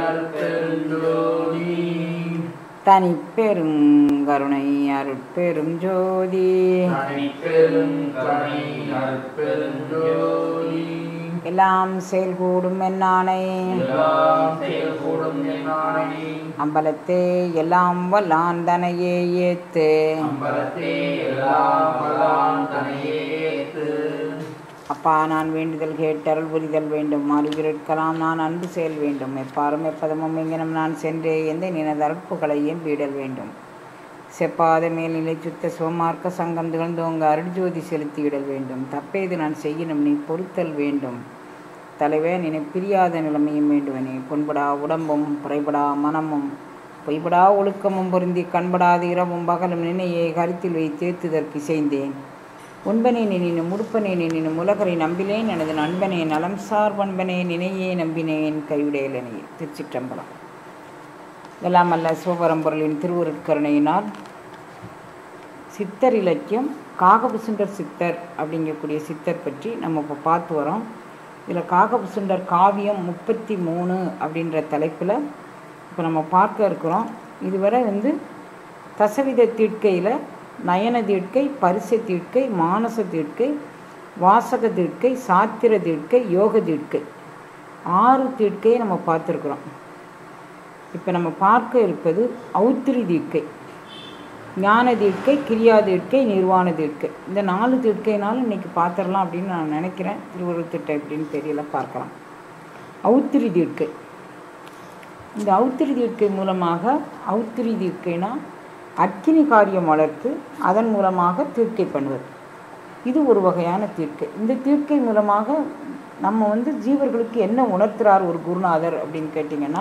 அருட்பெருஞ்சோதி தனிப்பெருங்கருணை அருட்பெரும் ஜோதி தனிப்பெரும் கருணை அருட்பெருஞ்சோதி எல்லாம் செயல்கூடும் என்னானை எல்லாம் செயல்கூடும் என்னானே அம்பலத்தே எல்லாம் வல்லான் தனையே ஏத்து அம்பலத்தே எல்லாம் வல்லான் தனையே ஏத்து அப்பா நான் வேண்டுதல் கேட்டருள் புரிதல் வேண்டும் அறிவிருக்கலாம் நான் அன்பு செயல் வேண்டும் எப்பாரும் எப்பதமும் எங்கனும் நான் சென்று எந்த நினதரப்புகளையும் பீடல் வேண்டும் செப்பாத மேல்நிலை சுத்த சிவமார்க்க சங்கம் திகழ்ந்தோங்க அருட்ஜோதி செலுத்தியிடல் வேண்டும் தப்பேது நான் செய்யணும் நீ பொறுத்தல் வேண்டும் தலைவே நினை பிரியாத நிலைமையும் வேண்டுவனே புண்படா உடம்பும் புறைபடா மனமும் பொய்படா ஒழுக்கமும் பொருந்தி கண்படாத இரவும் பகலும் நினையை கருத்தில் வைத்தேத்துதற்கு செய்தேன் உண்பனே நினினும் உடுப்பனே நினினும் உலகரை நம்பினேன் எனது நண்பனே நலம் சார் பண்பனே நினையே நம்பினேன் கைவிடையலனே திருச்சிற்றம்பலம் எல்லாம் அல்ல சிவபரம்பொருளின் திருவுருட்கருணையினால் சித்தர் இலக்கியம் காகபுசுண்டர் சித்தர் அப்படிங்கக்கூடிய சித்தர் பற்றி நம்ம இப்போ பார்த்து வரோம் இதில் காகபுசுண்டர் காவியம் முப்பத்தி மூணு அப்படின்ற தலைப்பில் இப்போ நம்ம பார்க்க இருக்கிறோம் இதுவரை வந்து தசவித தீட்கையில் நயன தீட்கை பரிச தீட்கை மானச தீட்கை வாசக தீட்கை சாத்திர தீட்கை யோக தீட்கை ஆறு தீட்கையை நம்ம பார்த்துருக்குறோம் இப்போ நம்ம பார்க்க இருப்பது ஔத்திரி தீட்கை ஞான தீட்கை கிரியா தீட்கை நிர்வாண தீட்கை இந்த நாலு தீட்கைனாலும் இன்னைக்கு பார்த்துடலாம் அப்படின்னு நான் நினைக்கிறேன் திருவள்ளுவர் திட்டம் எப்படின்னு தெரியல பார்க்கலாம் ஔத்திரி தீட்கை இந்த ஔத்திரி தீட்கை மூலமாக ஔத்திரி தீட்கைனா அக்கினி காரியம் வளர்த்து அதன் மூலமாக தீட்கை பண்ணுவது இது ஒரு வகையான தீட்கை இந்த தீட்கை மூலமாக நம்ம வந்து ஜீவர்களுக்கு என்ன உணர்த்துறார் ஒரு குருநாதர் அப்படின்னு கேட்டிங்கன்னா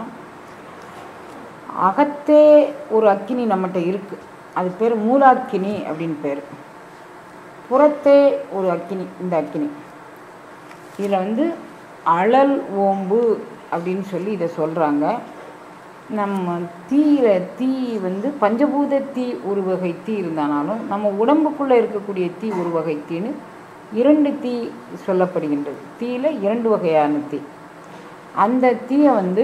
அகத்தே ஒரு அக்கினி நம்மகிட்ட இருக்குது அது பேர் மூலாக்கினி அப்படின்னு பேர் புறத்தே ஒரு அக்கினி இந்த அக்கினி இதில் வந்து அழல் ஓம்பு அப்படின்னு சொல்லி இதை சொல்கிறாங்க நம்ம தீயில தீ வந்து பஞ்சபூத தீ ஒரு வகை தீ இருந்தானாலும் நம்ம உடம்புக்குள்ளே இருக்கக்கூடிய தீ ஒரு வகை தீன்னு இரண்டு தீ சொல்லப்படுகின்றது தீயில் இரண்டு வகையான தீ அந்த தீயை வந்து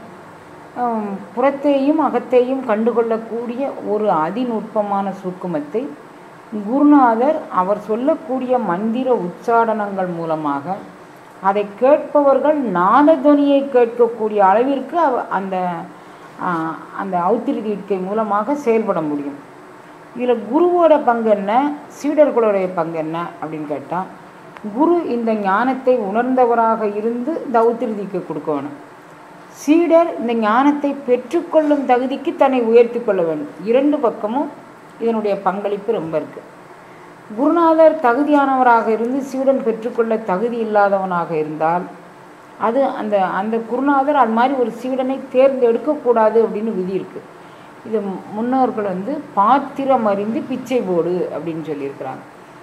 ஹம், புறத்தேயும் அகத்தேயும் கண்டுகொள்ளக்கூடிய ஒரு அதிநுட்பமான சுக்குமத்தை குருநாதர் அவர் சொல்லக்கூடிய மந்திர உச்சாடனங்கள் மூலமாக அதை கேட்பவர்கள் நாதத்வனியை கேட்கக்கூடிய அளவிற்கு அவ- அந்த ஆ, அந்த ஔத்திரி தீட்கை மூலமாக செயல்பட முடியும் இதில் குருவோட பங்கு என்ன சீடர்களுடைய பங்கு என்ன அப்படின்னு கேட்டால் குரு இந்த ஞானத்தை உணர்ந்தவராக இருந்து இந்த ஔத்திரி தீட்கை கொடுக்கணும் சீடர் இந்த ஞானத்தை பெற்றுக்கொள்ளும் தகுதிக்கு தன்னை உயர்த்தி கொள்ள வேண்டும் இரண்டு பக்கமும் இதனுடைய பங்களிப்பு ரொம்ப இருக்கு குருநாதர் தகுதியானவராக இருந்து சீடன் பெற்றுக்கொள்ள தகுதி இல்லாதவனாக இருந்தால் அது அந்த அந்த குருநாதர் அது மாதிரி ஒரு சீடனை தேர்ந்தெடுக்கக்கூடாது அப்படின்னு விதி இருக்கு இது முன்னோர்கள் வந்து பாத்திரம் அறிந்து பிச்சை போடு அப்படின்னு சொல்லியிருக்கிறாங்க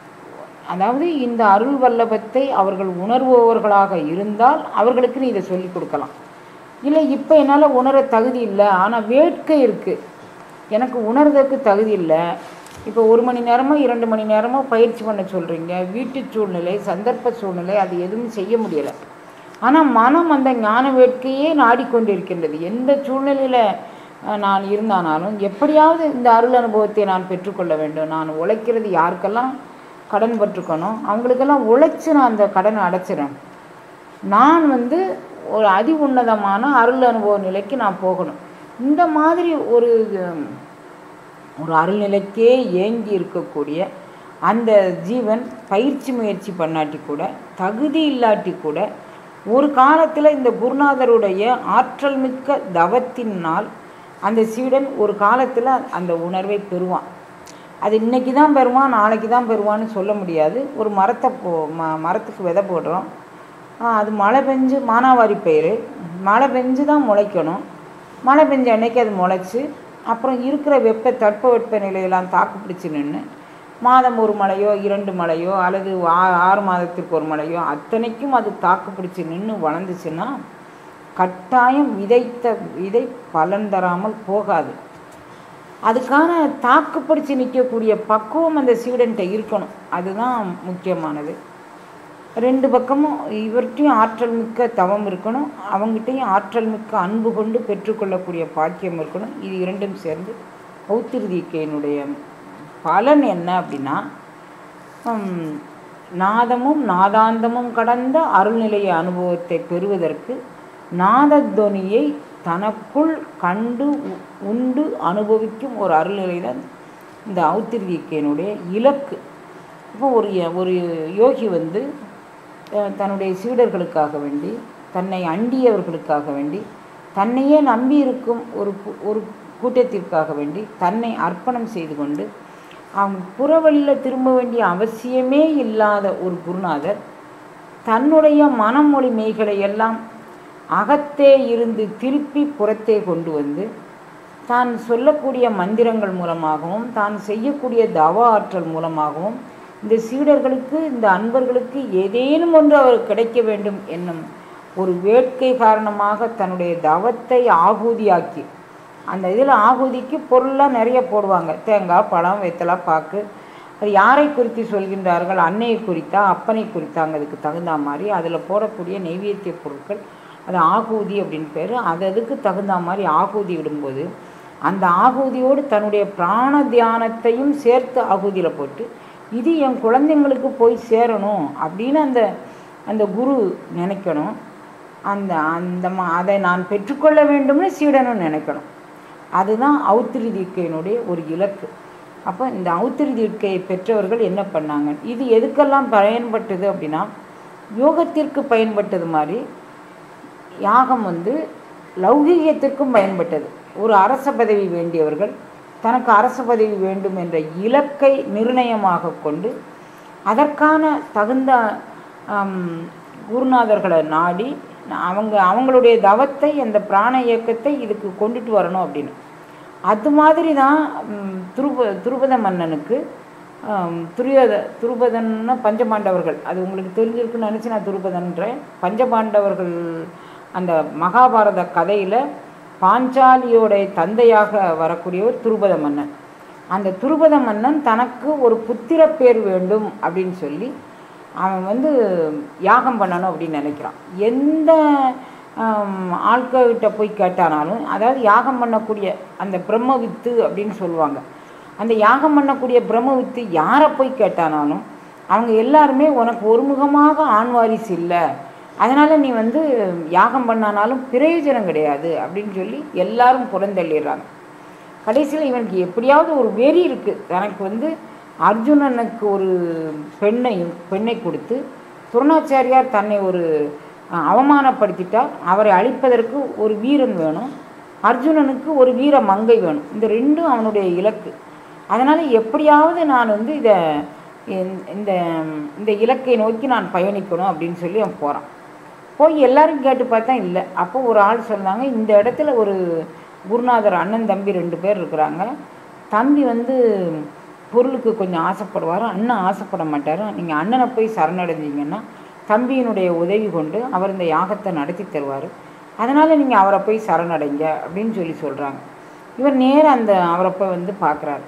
அதாவது இந்த அருள் வல்லபத்தை அவர்கள் உணர்பவர்களாக இருந்தால் அவர்களுக்கு நீ இதை சொல்லி கொடுக்கலாம் இல்லை இப்போ என்னால் உணர தகுதி இல்லை ஆனால் வேட்கை இருக்குது எனக்கு உணர்றதுக்கு தகுதி இல்லை இப்போ ஒரு மணி நேரமோ இரண்டு மணி நேரமோ பயிற்சி பண்ண சொல்கிறீங்க வீட்டு சூழ்நிலை சந்தர்ப்ப சூழ்நிலை அது எதுவும் செய்ய முடியலை ஆனால் மனம் அந்த ஞான வேட்கையே நாடிக்கொண்டிருக்கின்றது எந்த சூழ்நிலையில் அஹ், நான் இருந்தானாலும் எப்படியாவது இந்த அருள் அனுபவத்தை நான் பெற்றுக்கொள்ள வேண்டும் நான் உழைக்கிறது யாருக்கெல்லாம் கடன் பற்றுக்கணும் அவங்களுக்கெல்லாம் உழைச்சி நான் அந்த கடனை அடைச்சிடணும் நான் வந்து ஒரு அதி உன்னதமான அருள் அனுபவ நிலைக்கு நான் போகணும் இந்த மாதிரி ஒரு உம், ஒரு அருள்நிலைக்கே ஏங்கி இருக்கக்கூடிய அந்த ஜீவன் பயிற்சி முயற்சி பண்ணாட்டி கூட தகுதி இல்லாட்டி கூட ஒரு காலத்தில் இந்த குருநாதருடைய ஆற்றல் மிக்க தவத்தினால் அந்த சீடன் ஒரு காலத்தில் அந்த உணர்வை பெறுவான் அது இன்னைக்கு தான் பெறுவான் நாளைக்கு தான் பெறுவான்னு சொல்ல முடியாது ஒரு மரத்தை போ ம மரத்துக்கு விதை போடுறோம் ஆ, அது மழை பெஞ்சு மானாவாரி பயிர் மழை பெஞ்சு தான் முளைக்கணும் மழை பெஞ்ச அன்னைக்கு அது முளைச்சி அப்புறம் இருக்கிற வெப்ப தட்பவெப்ப நிலையெல்லாம் தாக்கு பிடிச்சி நின்று மாதம் ஒரு மழையோ இரண்டு மழையோ அல்லது ஆ- ஆறு மாதத்திற்கு ஒரு மழையோ அத்தனைக்கும் அது தாக்கு பிடிச்சி நின்று வளர்ந்துச்சுன்னா கட்டாயம் விதைத்த விதை பலன் தராமல் போகாது அதுக்கான தாக்கு பிடிச்சி நிற்கக்கூடிய பக்குவம் அந்த சீடன்ட்ட இருக்கணும் அதுதான் முக்கியமானது ரெண்டு பக்கமும் இவர்கிட்டையும் ஆற்றல் மிக்க தவம் இருக்கணும் அவங்ககிட்டையும் ஆற்றல் மிக்க அன்பு கொண்டு பெற்றுக்கொள்ளக்கூடிய பாக்கியம் இருக்கணும் இது இரண்டும் சேர்ந்து பௌத்திருதிக்கையினுடைய பலன் என்ன அப்படின்னா ஹம், நாதமும் நாதாந்தமும் கடந்த அருள்நிலைய அனுபவத்தை பெறுவதற்கு நாதத்வனியை தனக்குள் கண்டு உ- உண்டு அனுபவிக்கும் ஒரு அருள்நிலை தான் இந்த ஔத்திரிகையினுடைய இலக்கு இப்போ ஒரு ய- ஒரு யோகி வந்து அஹ், தன்னுடைய சீடர்களுக்காக வேண்டி தன்னை அண்டியவர்களுக்காக வேண்டி தன்னையே நம்பி இருக்கும் ஒரு கு- ஒரு கூட்டத்திற்காக வேண்டி தன்னை அர்ப்பணம் செய்து கொண்டு அவன் புறவழியில் திரும்ப வேண்டிய அவசியமே இல்லாத ஒரு குருநாதர் தன்னுடைய மனமொழி மெய்களை எல்லாம் அகத்தே இருந்து திருப்பி புறத்தே கொண்டு வந்து தான் சொல்லக்கூடிய மந்திரங்கள் மூலமாகவும் தான் செய்யக்கூடிய தவ ஆற்றல் மூலமாகவும் இந்த சீடர்களுக்கு இந்த அன்பர்களுக்கு ஏதேனும் ஒன்று அவர் கிடைக்க வேண்டும் என்னும் ஒரு வேட்கை காரணமாக தன்னுடைய தவத்தை ஆகூதியாக்கி அந்த இதில் ஆகுதிக்கு பொருள்லாம் நிறைய போடுவாங்க தேங்காய் பழம் வெத்தலை பாக்கு அது யாரை குறித்து சொல்கின்றார்கள் அன்னையை குறித்தா அப்பனை குறித்தாங்கிறதுக்கு தகுந்த மாதிரி அதில் போடக்கூடிய நெய்வேத்திய பொருட்கள் அது ஆகூதி அப்படின்னு பேர் அது அதுக்கு தகுந்த மாதிரி ஆகூதி இடும்போது அந்த ஆகூதியோடு தன்னுடைய பிராண தியானத்தையும் சேர்த்து ஆகூதியில் போட்டு இது என் குழந்தைங்களுக்கு போய் சேரணும் அப்படின்னு அந்த அந்த குரு நினைக்கணும் அந்த அந்த ம- அதை நான் பெற்றுக்கொள்ள வேண்டும்னு சீடனும் நினைக்கணும் அதுதான் ஔத்திரி தீட்கையினுடைய ஒரு இலக்கு அப்போ இந்த ஔத்திரி தீட்கையை பெற்றவர்கள் என்ன பண்ணாங்க இது எதுக்கெல்லாம் பயன்பட்டது அப்படின்னா யோகத்திற்கு பயன்பட்டது மாதிரி யாகம் வந்து லௌகீகத்திற்கும் பயன்பட்டது ஒரு அரச பதவி வேண்டியவர்கள் தனக்கு அரச பதவி வேண்டும் என்ற இலக்கை நிர்ணயமாக கொண்டு அதற்கான தகுந்த ஆம், குருநாதர்களை நாடி அவங்க அவங்களுடைய தவத்தை அந்த பிராண இயக்கத்தை இதுக்கு கொண்டுட்டு வரணும் அப்படின்னு அது மாதிரி தான் ம், துருப துருபத மன்னனுக்கு ஆம், துரியோத துருபதன்னா பஞ்சபாண்டவர்கள் அது உங்களுக்கு தெரிஞ்சிருக்குன்னு நினச்சி நான் துருபதன்றேன் பஞ்சபாண்டவர்கள் அந்த மகாபாரத கதையில் பாஞ்சாலியோடைய தந்தையாக வரக்கூடியவர் துருபத மன்னன் அந்த துருபத மன்னன் தனக்கு ஒரு புத்திர பேர் வேண்டும் அப்படின்னு சொல்லி அவன் வந்து யாகம் பண்ணணும் அப்படின்னு நினைக்கிறான் எந்த ஆம், ஆட்கள்கிட்ட போய் கேட்டானாலும் அதாவது யாகம் பண்ணக்கூடிய அந்த பிரம்ம வித்து அப்படின்னு சொல்லுவாங்க அந்த யாகம் பண்ணக்கூடிய பிரம்ம வித்து யாரை போய் கேட்டானாலும் அவங்க எல்லாருமே உனக்கு ஒருமுகமாக ஆண் வாரிசு இல்லை அதனால் நீ வந்து யாகம் பண்ணானாலும் பிரயோஜனம் கிடையாது அப்படின்னு சொல்லி எல்லாரும் புறந்தள்ளிடுறாங்க கடைசியில் இவனுக்கு எப்படியாவது ஒரு வெறி இருக்குது தனக்கு வந்து அர்ஜுனனுக்கு ஒரு பெண்ணையும் பெண்ணை கொடுத்து துரோணாச்சாரியார் தன்னை ஒரு அஹ், அவமானப்படுத்திட்டார் அவரை அழிப்பதற்கு ஒரு வீரன் வேணும் அர்ஜுனனுக்கு ஒரு வீர மங்கை வேணும் இந்த ரெண்டும் அவனுடைய இலக்கு அதனால் எப்படியாவது நான் வந்து இதை இந்த- இந்த இந்த இலக்கை நோக்கி நான் பயணிக்கணும் அப்படின்னு சொல்லி அவன் போகிறான் போய் எல்லாரும் கேட்டு பார்த்தா இல்லை அப்போ ஒரு ஆள் சொன்னாங்க இந்த இடத்துல ஒரு குருநாதர் அண்ணன் தம்பி ரெண்டு பேர் இருக்கிறாங்க தம்பி வந்து பொருளுக்கு கொஞ்சம் ஆசைப்படுவார் அண்ணன் ஆசைப்பட மாட்டார் நீங்கள் அண்ணனை போய் சரணடைஞ்சீங்கன்னா தம்பியினுடைய உதவி கொண்டு அவர் இந்த யாகத்தை நடத்தி தருவார் அதனால் நீங்கள் அவரை போய் சரணடைங்க அப்படின்னு சொல்லி சொல்கிறாங்க இவர் நேரா அந்த அவரை போய் வந்து பார்க்குறாரு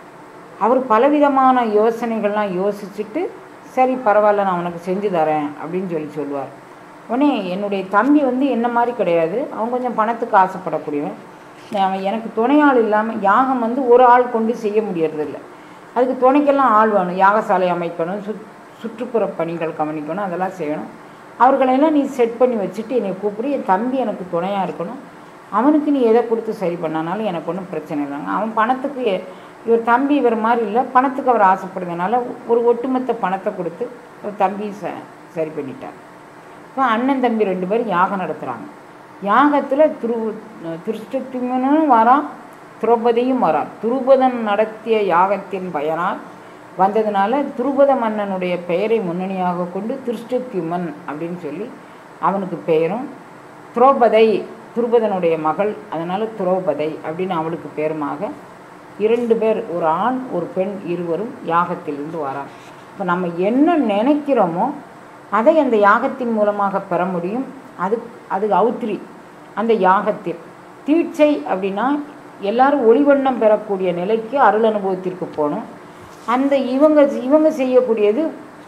அவர் பலவிதமான யோசனைகள்லாம் யோசிச்சுட்டு சரி பரவாயில்ல நான் உனக்கு செஞ்சு தரேன் அப்படின்னு சொல்லி சொல்லுவார் உடனே என்னுடைய தம்பி வந்து என்ன மாதிரி கிடையாது அவன் கொஞ்சம் பணத்துக்கு ஆசைப்படக்கூடியவன் அவன் எனக்கு துணையாள் இல்லாமல் யாகம் வந்து ஒரு ஆள் கொண்டு செய்ய முடியறதில்ல அதுக்கு துணைக்கெல்லாம் ஆள் வேணும் யாகசாலை அமைக்கணும் சுத் சுற்றுப்புற பணிகள் கவனிக்கணும் அதெல்லாம் செய்யணும் அவர்களெல்லாம் நீ செட் பண்ணி வச்சுட்டு என்னை கூப்பிடு என் தம்பி எனக்கு துணையாக இருக்கணும் அவனுக்கு நீ எதை கொடுத்து சரி பண்ணானாலும் எனக்கு ஒன்றும் பிரச்சனை இல்லைங்க அவன் பணத்துக்கு எ- இவர் தம்பி இவர் மாதிரி இல்லை பணத்துக்கு அவர் ஆசைப்படுறதுனால ஒரு ஒட்டுமொத்த பணத்தை கொடுத்து ஒரு தம்பி ச சரி பண்ணிட்டார் இப்போ அண்ணன் தம்பி ரெண்டு பேரும் யாகம் நடத்துகிறாங்க யாகத்தில் திரு திருஷ்டத்துமனும் வரான் திரௌபதியும் வரான் துருபதன் நடத்திய யாகத்தின் பயனால் வந்ததுனால துருபத மன்னனுடைய பெயரை முன்னணியாக கொண்டு திருஷ்டத்யுமன் அப்படின்னு சொல்லி அவனுக்கு பெயரும் திரௌபதை துருபதனுடைய மகள் அதனால் திரௌபதை அப்படின்னு அவளுக்கு பேருமாக இரண்டு பேர் ஒரு ஆண் ஒரு பெண் இருவரும் யாகத்திலிருந்து வராங்க இப்போ நம்ம என்ன நினைக்கிறோமோ அதை அந்த யாகத்தின் மூலமாக பெற முடியும் அது அது அவுத்திரி அந்த யாகத்தில் தீட்சை அப்படின்னா எல்லாரும் ஒளிவண்ணம் பெறக்கூடிய நிலைக்கு அருள் அனுபவத்திற்கு போகணும் அந்த இவங்க இவங்க செய்யக்கூடியது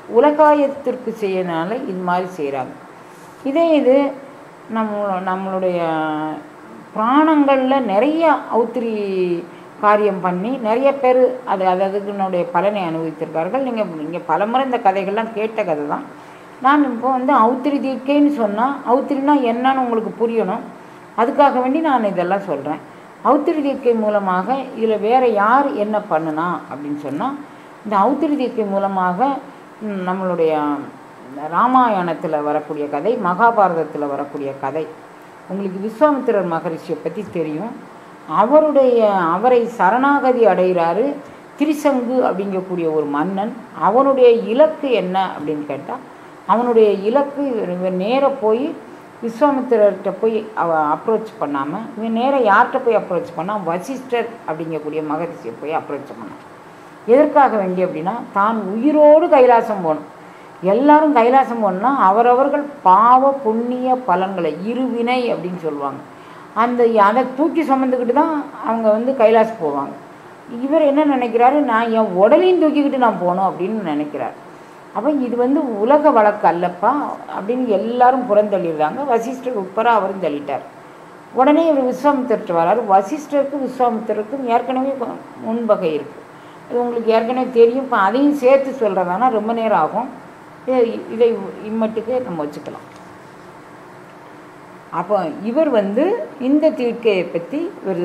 உலகாயத்திற்கு செய்யனால இது மாதிரி செய்கிறாங்க இதே இது நம்ம நம்மளுடைய புராணங்களில் நிறைய அவுத்திரி காரியம் பண்ணி நிறைய பேர் அது அது அதுக்குனுடைய பலனை அனுபவித்திருக்கார்கள் நீங்கள் நீங்கள் பலமுறை இந்த கதைகள்லாம் கேட்ட கதை தான் நான் இப்போ வந்து அவுத்திரி தீர்க்கைன்னு சொன்னால் அவுத்திரினா என்னன்னு உங்களுக்கு புரியணும் அதுக்காக வேண்டி நான் இதெல்லாம் சொல்கிறேன் அவுத்திரி தீர்க்கை மூலமாக இதில் வேறு யார் என்ன பண்ணுனா அப்படின்னு சொன்னால் இந்த அவுத்திரி தீர்க்கை மூலமாக ம், நம்மளுடைய ராமாயணத்தில் வரக்கூடிய கதை மகாபாரதத்தில் வரக்கூடிய கதை உங்களுக்கு விஸ்வாமித்திரர் மகரிஷியை பற்றி தெரியும் அவருடைய அவரை சரணாகதி அடைகிறாரு திரிசங்கு அப்படிங்கக்கூடிய ஒரு மன்னன் அவனுடைய இலக்கு என்ன அப்படின்னு கேட்டால் அவனுடைய இலக்கு இவர் இவர் நேராக போய் விஸ்வாமித்திரர்கிட்ட போய் அவ அப்ரோச் பண்ணாமல் இவன் நேராக யார்கிட்ட போய் அப்ரோச் பண்ணால் வசிஷ்டர் அப்படிங்கக்கூடிய மகரிஷியை போய் அப்ரோச் பண்ணான் எதற்காக வேண்டி அப்படின்னா தான் உயிரோடு கைலாசம் போகணும் எல்லாரும் கைலாசம் போகணும்னா அவரவர்கள் பாவ புண்ணிய பலன்களை இருவினை அப்படின்னு சொல்லுவாங்க அந்த அதை தூக்கி சுமந்துக்கிட்டு தான் அவங்க வந்து கைலாசம் போவாங்க இவர் என்ன நினைக்கிறாரு நான் என் உடலையும் தூக்கிக்கிட்டு நான் போகணும் அப்படின்னு நினைக்கிறார் அப்போ இது வந்து உலக வழக்கு அல்லப்பா அப்படின்னு எல்லாரும் புறந்தள்ளிடுறாங்க வசிஷ்டர் உட்பட அவரும் தள்ளிட்டார் உடனே இவர் விஸ்வாமித்திரர்கிட்ட வராரு வசிஷ்டருக்கு விஸ்வாமித்திரருக்கும் ஏற்கனவே கொ- முன்பகை இருக்குது இது உங்களுக்கு ஏற்கனவே தெரியும் இப்போ அதையும் சேர்த்து சொல்கிறதானா ரொம்ப நேரம் ஆகும் இதை- இதை இம்மட்டுக்கு நம்ம வச்சுக்கலாம் அப்போ இவர் வந்து இந்த தீர்க்கையை பற்றி இவர்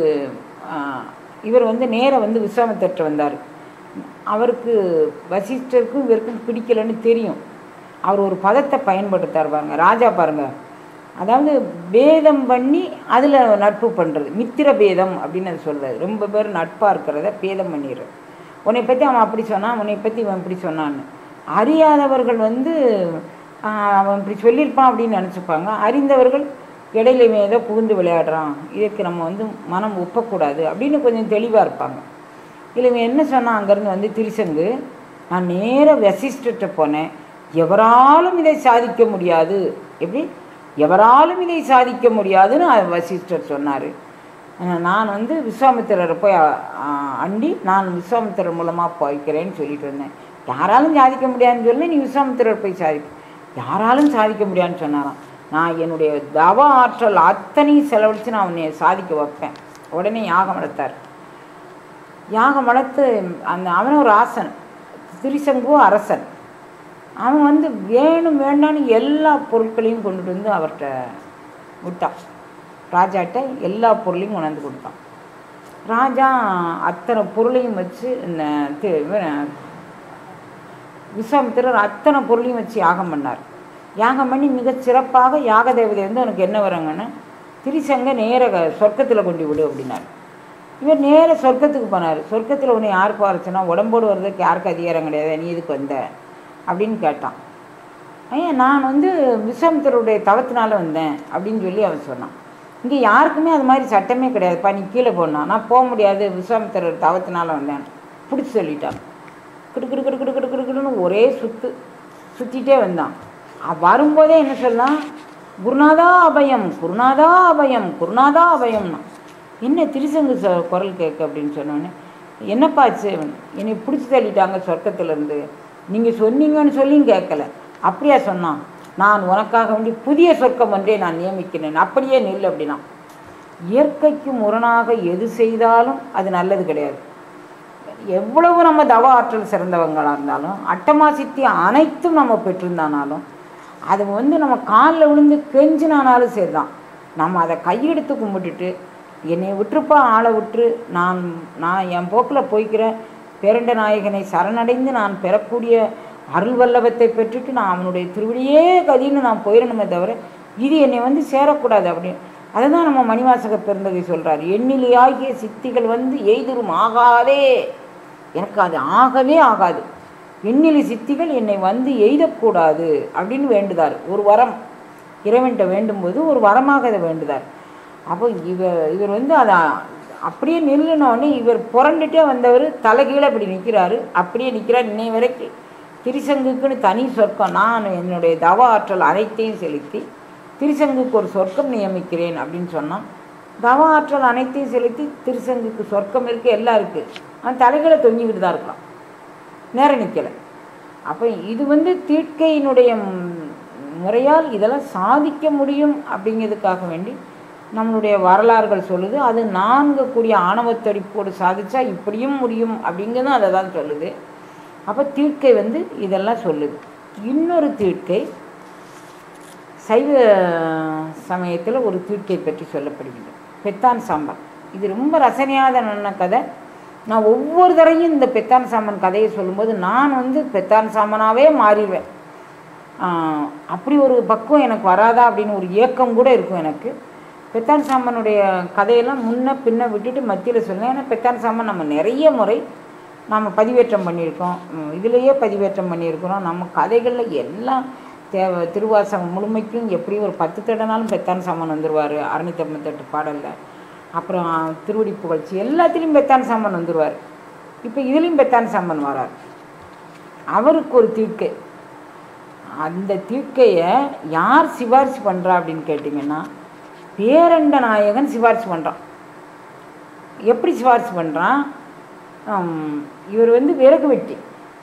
இவர் வந்து நேரா வந்து விஸ்வாமித்திரர்கிட்ட வந்தார் அவருக்கு வசிஷ்டருக்கும் இவருக்கும் பிடிக்கலன்னு தெரியும் அவர் ஒரு பதத்தை பயன்படுத்தார் பாருங்க ராஜா பாருங்க அதாவது பேதம் பண்ணி அதில் நட்பு பண்ணுறது மித்திர பேதம் அப்படின்னு அது சொல்கிறது ரொம்ப பேர் நட்பாக இருக்கிறத பேதம் பண்ணிடுறது உன்னை பற்றி அவன் அப்படி சொன்னான் உன்னை பற்றி இவன் இப்படி சொன்னான்னு அறியாதவர்கள் வந்து ஆஹ், அவன் இப்படி சொல்லியிருப்பான் அப்படின்னு நினச்சிப்பாங்க அறிந்தவர்கள் இடையில இவன் ஏதோ புகுந்து விளையாடுறான் இதற்கு நம்ம வந்து மனம் ஒப்பக்கூடாது அப்படின்னு கொஞ்சம் தெளிவாக இருப்பாங்க இல்லை இவன் என்ன சொன்னான் அங்கேருந்து வந்து திருசங்கு நான் நேராக வசிஷ்டர்கிட்ட போனேன் எவராலும் இதை சாதிக்க முடியாது எப்படி எவராலும் இதை சாதிக்க முடியாதுன்னு அ- வசிஷ்டர் சொன்னார் நான் வந்து விஸ்வாமித்திரரை போய் அ- அ- அண்டி நான் விஸ்வாமித்திரர் மூலமாக போய்க்கிறேன்னு சொல்லிட்டு இருந்தேன் யாராலும் சாதிக்க முடியாதுன்னு சொல்லி நீ விஸ்வாமித்திரர் போய் சாதி யாராலும் சாதிக்க முடியாதுன்னு சொன்னாராம் நான் என்னுடைய தவ ஆற்றல் அத்தனையும் செலவழித்து நான் உன்னை சாதிக்க வைப்பேன் உடனே யாகம் நடத்தார் யாகம் வளர்த்து அந்த அவனும் ஒரு ஆசன் திரிசங்கு அரசன் அவன் வந்து வேணும் வேண்டான்னு எல்லா பொருட்களையும் கொண்டுட்டு வந்து அவர்கிட்ட விட்டான் ராஜாட்ட எல்லா பொருளையும் கொண்டாந்து கொடுத்தான் ராஜா அத்தனை பொருளையும் வச்சு இந்த தி- இவன் விஸ்வாமித்திரர் அத்தனை பொருளையும் வச்சு யாகம் பண்ணார் யாகம் பண்ணி மிகச் சிறப்பாக யாக தேவதை வந்து உனக்கு என்ன வருங்கன்னு திரிசங்க நேர சொர்க்கத்தில் கொண்டு விடு அப்படின்னார் இவர் நேர சொர்க்கத்துக்கு போனார் சொர்க்கத்தில் உன்னை யார் பாருச்சுன்னா உடம்போடு வர்றதுக்கு யாருக்கு அதிகாரம் கிடையாது நீ இதுக்கு வந்த அப்படின்னு கேட்டான் ஐயா நான் வந்து விஸ்வாமித்திரருடைய தவத்தினால வந்தேன் அப்படின்னு சொல்லி அவன் சொன்னான் இங்கே யாருக்குமே அது மாதிரி சட்டமே கிடையாதுப்பா நீ கீழே போனா நான் போக முடியாது விஸ்வாமித்திரர் தவத்தினால வந்தேன் பிடிச்சி சொல்லிட்டான் கிடு கிடு கிடு கிடு கிடு கிடு கிடுன்னு ஒரே சுத்து சுற்றிட்டே வந்தான் அ- வரும்போதே என்ன சொல்லலாம் குருநாதா அபயம் குருநாதா அபயம் குருநாதா அபயம்னா என்ன திருசங்கு சொ குரல் கேட்க அப்படின்னு சொன்னோன்னே என்னப்பாச்சு என்னை பிடிச்சி தள்ளிட்டாங்க சொர்க்கத்திலேருந்து நீங்கள் சொன்னீங்கன்னு சொல்லியும் கேட்கல அப்படியா சொன்னான் நான் உனக்காக வேண்டி புதிய சொர்க்கம் ஒன்றே நான் நியமிக்கிறேன் அப்படியே நில் அப்படின்னா இயற்கைக்கு முரணாக எது செய்தாலும் அது நல்லது கிடையாது எவ்வளவு நம்ம தவ ஆற்றல் சிறந்தவங்களாக இருந்தாலும் அட்டமா சித்தி அனைத்தும் நம்ம பெற்றிருந்தானாலும் அது வந்து நம்ம காலில் விழுந்து கெஞ்சினானாலும் சரிதான் நம்ம அதை கையெடுத்து கும்பிட்டுட்டு என்னை விட்டுருப்பா ஆளை விட்டுரு நான் நான் என் போக்கில் போய்க்கிறேன் பேரண்ட நாயகனை சரணடைந்து நான் பெறக்கூடிய அருள் வல்லவத்தை பெற்றுட்டு நான் அவனுடைய திருவடியே கதின்னு நான் போயிடணுமே தவிர இது என்னை வந்து சேரக்கூடாது அப்படின்னு அதை தான் நம்ம மணிவாசக பெருந்தகை சொல்கிறார் எண்ணிலையாகிய சித்திகள் வந்து எய்திரும் ஆகாதே எனக்கு அது ஆகவே ஆகாது எண்ணிலி சித்திகள் என்னை வந்து எய்தக்கூடாது அப்படின்னு வேண்டுதார் ஒரு வரம் இறைவன்கிட்ட வேண்டும்போது ஒரு வரமாக அதை வேண்டுதார் அப்போ இவர் இவர் வந்து அதை அப்படியே நில்லுனோடனே இவர் புரண்டுட்டே வந்தவர் தலைகீழ அப்படி நிற்கிறாரு அப்படியே நிற்கிறார் இன்னை வரைக்கும் திருசங்குக்குன்னு தனி சொர்க்கம் நான் என்னுடைய தவ ஆற்றல் அனைத்தையும் செலுத்தி திருசங்குக்கு ஒரு சொர்க்கம் நியமிக்கிறேன் அப்படின்னு சொன்னான் தவ ஆற்றல் அனைத்தையும் செலுத்தி திருசங்குக்கு சொர்க்கம் இருக்குது எல்லாம் இருக்குது அவன் தலைகளை தொங்கிக்கிட்டு தான் இருக்கலாம் நேரம் நிற்கலை அப்போ இது வந்து தீட்கையினுடைய ம், முறையால் இதெல்லாம் சாதிக்க முடியும் அப்படிங்கிறதுக்காக வேண்டி நம்மளுடைய வரலாறுகள் சொல்லுது அது நான்கு கூடிய ஆணவத்தடிப்போடு சாதிச்சா இப்படியும் முடியும் அப்படிங்கிறதும் அதை தான் சொல்லுது அப்போ தீட்கை வந்து இதெல்லாம் சொல்லுது இன்னொரு தீட்கை சைவ சமயத்தில் ஒரு தீட்கை பற்றி சொல்லப்படுகின்றது பெத்தான் சாம்பல் இது ரொம்ப ரசனையான கதை நான் ஒவ்வொரு தடையும் இந்த பெத்தான் சாம்பன் கதையை சொல்லும்போது நான் வந்து பெத்தான் சாம்பனாகவே மாறிடுவேன் ஆஹ் அப்படி ஒரு பக்குவம் எனக்கு வராதா அப்படின்னு ஒரு ஏக்கம் கூட இருக்கும் எனக்கு பெத்தான் சாம்பனுடைய கதையெல்லாம் முன்ன பின்ன விட்டுட்டு மத்தியில் சொல்லுவேன் ஏன்னா பெத்தான் சாம்பன் நம்ம நிறைய முறை நாம் பதிவேற்றம் பண்ணியிருக்கோம் உம், இதுலேயே பதிவேற்றம் பண்ணியிருக்கிறோம் நம்ம கதைகளில் எல்லாம் தேவை திருவாசகம் முழுமைக்கும் எப்படியும் ஒரு பத்து தடனாலும் பெத்தான் சாமன் வந்துடுவார் அறுநூத்தி ஐம்பத்தெட்டு பாடலில் அப்புறம் திருவடி புகழ்ச்சி எல்லாத்துலேயும் பெத்தான் சாமன் வந்துடுவார் இப்போ இதுலேயும் பெத்தான் சாமன் வரார் அவருக்கு ஒரு தீட்கை அந்த தீட்கையை யார் சிபாரிசு பண்ணுறா அப்படின்னு கேட்டிங்கன்னா பேரண்ட நாயகன் சிபாரிசு பண்ணுறான் எப்படி சிபாரிசு பண்ணுறான் இவர் வந்து விறகு வெட்டி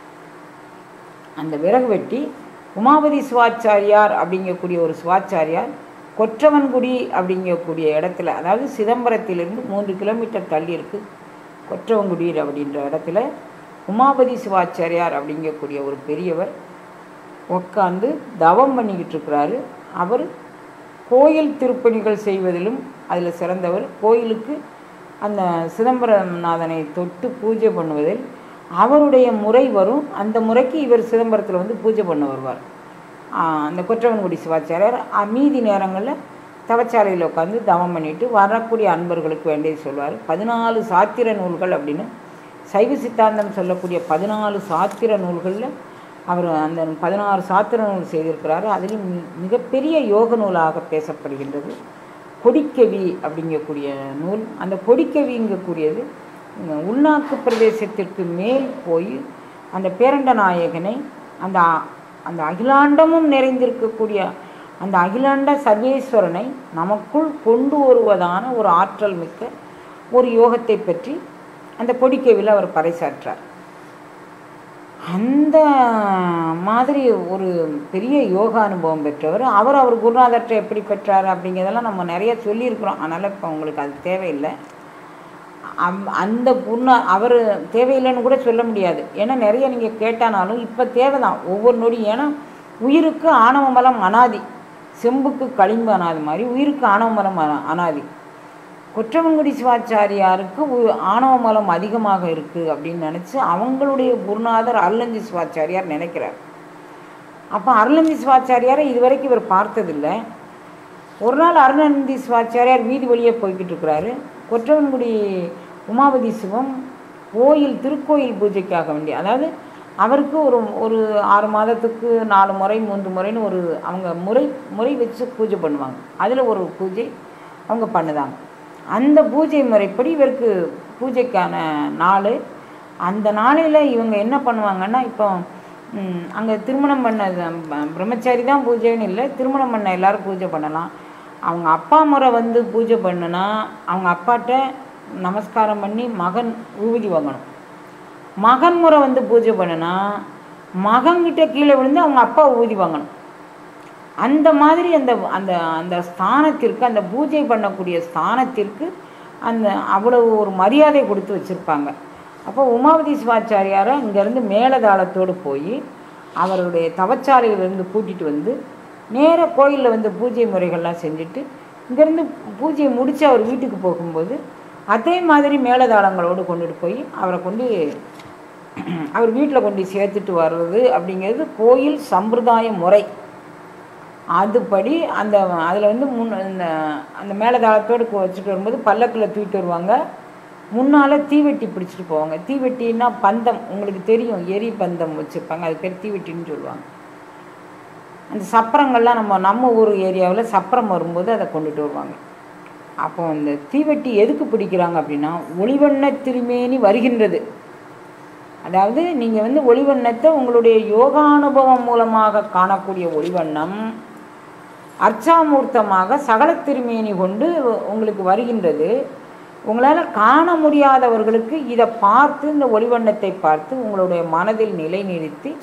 அந்த விறகு வெட்டி உமாபதி சிவாச்சாரியார் அப்படிங்கக்கூடிய ஒரு சிவாச்சாரியார் கொற்றவன்குடி அப்படிங்கக்கூடிய இடத்துல அதாவது சிதம்பரத்திலிருந்து மூன்று கிலோமீட்டர் தள்ளி இருக்கு கொற்றவன்குடி அப்படின்ற இடத்துல உமாபதி சிவாச்சாரியார் அப்படிங்கக்கூடிய ஒரு பெரியவர் உட்காந்து தவம் பண்ணிக்கிட்டு இருக்கிறாரு அவர் கோயில் திருப்பணிகள் செய்வதிலும் அதில் சிறந்தவர் கோயிலுக்கு அந்த சிதம்பரநாதனை தொட்டு பூஜை பண்ணுவதில் அவருடைய முறை வரும் அந்த முறைக்கு இவர் சிதம்பரத்தில் வந்து பூஜை பண்ண வருவார் ஆஹ் அந்த கொற்றவன்குடி சிவாச்சாரியார் அஹ் மீதி நேரங்களில் தவச்சாலையில் உட்காந்து தவம் பண்ணிட்டு வரக்கூடிய அன்பர்களுக்கு வேண்டியது சொல்வார் பதினாலு சாத்திர நூல்கள் அப்படின்னு சைவ சித்தாந்தம் சொல்லக்கூடிய பதினாலு சாத்திர நூல்களில் அவர் அந்த பதினாறு சாத்திர நூல் செய்திருக்கிறாரு அதிலும் மி- மிகப்பெரிய யோக நூலாக பேசப்படுகின்றது கொடிக்கவி அப்படிங்கக்கூடிய நூல் அந்த கொடிக்கவிங்கக்கூடியது உம், உள்நாட்டு பிரதேசத்திற்கு மேல் போய் அந்த பேரண்ட நாயகனை அந்த அ- அந்த அகிலாண்டமும் நிறைந்திருக்கக்கூடிய அந்த அகிலாண்ட சர்வேஸ்வரனை நமக்குள் கொண்டு வருவதான ஒரு ஆற்றல் மிக்க ஒரு யோகத்தை பற்றி அந்த கொடிக்கவியில் அவர் பறைசாற்றார் அந்த மாதிரி ஒரு பெரிய யோகா அனுபவம் பெற்றவர் அவர் அவர் குருநாதர்கிட்ட எப்படி பெற்றார் அப்படிங்கிறதெல்லாம் நம்ம நிறைய சொல்லியிருக்கிறோம் அதனால் இப்போ உங்களுக்கு அது தேவையில்லை அம்- அந்த குருநா அவர் தேவையில்லைன்னு கூட சொல்ல முடியாது ஏன்னா நிறைய நீங்கள் கேட்டானாலும் இப்போ தேவைதான் ஒவ்வொரு நொடியும் ஏன்னா உயிருக்கு ஆணவ மலம் அனாதி செம்புக்கு களிம்பு அனாதி மாதிரி உயிருக்கு ஆணவ மலம் அனா- அனாதி கொற்றவன்குடி சிவாச்சாரியாருக்கு உ- ஆணவ மலம் அதிகமாக இருக்குது அப்படின்னு நினச்சி அவங்களுடைய குருநாதர் அருளஞ்சி சிவாச்சாரியார் நினைக்கிறார் அப்போ அருளஞ்சி சிவாச்சாரியாரை இதுவரைக்கும் இவர் பார்த்ததில்லை ஒரு நாள் அருணந்தி சிவாச்சாரியார் வீதி வழியே போய்கிட்டு இருக்கிறாரு கொற்றவன்குடி உமாபதி சிவம் கோயில் திருக்கோயில் பூஜைக்காக வேண்டி அதாவது அவருக்கு ஒரு ஒரு ஆறு மாதத்துக்கு நாலு முறை மூன்று முறைன்னு ஒரு அவங்க முறை முறை வச்சு பூஜை பண்ணுவாங்க அதில் ஒரு பூஜை அவங்க பண்ணுதாங்க அந்த பூஜை முறைப்படி இவருக்கு பூஜைக்கான நாள் அந்த நாளையில் இவங்க என்ன பண்ணுவாங்கன்னா இப்போ அங்கே திருமணம் பண்ண ப- பிரம்மச்சாரி தான் பூஜைன்னு இல்லை திருமணம் பண்ண எல்லாரும் பூஜை பண்ணலாம் அவங்க அப்பா முறை வந்து பூஜை பண்ணுனா அவங்க அப்பாட்ட நமஸ்காரம் பண்ணி மகன் ஊதி வாங்கணும் மகன் முறை வந்து பூஜை பண்ணுனா மகன்கிட்ட கீழே விழுந்து அவங்க அப்பா ஊதி வாங்கணும் அந்த மாதிரி அந்த அந்த அந்த ஸ்தானத்திற்கு அந்த பூஜை பண்ணக்கூடிய ஸ்தானத்திற்கு அந்த அவ்வளவு ஒரு மரியாதை கொடுத்து வச்சுருப்பாங்க அப்போ உமாவதி சிவாச்சாரியாரை இங்கேருந்து மேலதாளத்தோடு போய் அவருடைய தவச்சாலையிலிருந்து கூட்டிகிட்டு வந்து நேர கோயிலில் வந்து பூஜை முறைகள்லாம் செஞ்சுட்டு இங்கேருந்து பூஜையை முடித்து அவர் வீட்டுக்கு போகும்போது அதே மாதிரி மேலதாளங்களோடு கொண்டுட்டு போய் அவரை கொண்டு அவர் வீட்டில் கொண்டு சேர்த்துட்டு வர்றது அப்படிங்கிறது கோயில் சம்பிரதாய முறை அதுபடி அந்த அதில் வந்து முன் இந்த அந்த மேலதாளத்தோடு கொ- வச்சுட்டு வரும்போது பல்லக்கில் தூக்கிட்டு வருவாங்க முன்னால் தீவெட்டி பிடிச்சிட்டு போவாங்க தீவெட்டின்னா பந்தம் உங்களுக்கு தெரியும் எரி பந்தம் வச்சுருப்பாங்க அது பேர் தீவெட்டின்னு சொல்லுவாங்க அந்த சப்பரங்கள்லாம் நம்ம நம்ம ஊர் ஏரியாவில் சப்பரம் வரும்போது அதை கொண்டுட்டு வருவாங்க அப்போ அந்த தீவெட்டி எதுக்கு பிடிக்கிறாங்க அப்படின்னா ஒளிவண்ண திருமேனி வருகின்றது அதாவது நீங்கள் வந்து ஒளிவண்ணத்தை உங்களுடைய யோகானுபவம் மூலமாக காணக்கூடிய ஒளிவண்ணம் அர்ச்சாமூர்த்தமாக சகல திருமேனி கொண்டு உங்களுக்கு வருகின்றது உங்களால் காண முடியாதவர்களுக்கு இதை பார்த்து இந்த ஒளிவண்ணத்தை பார்த்து உங்களுடைய மனதில் நிலை நிறுத்தி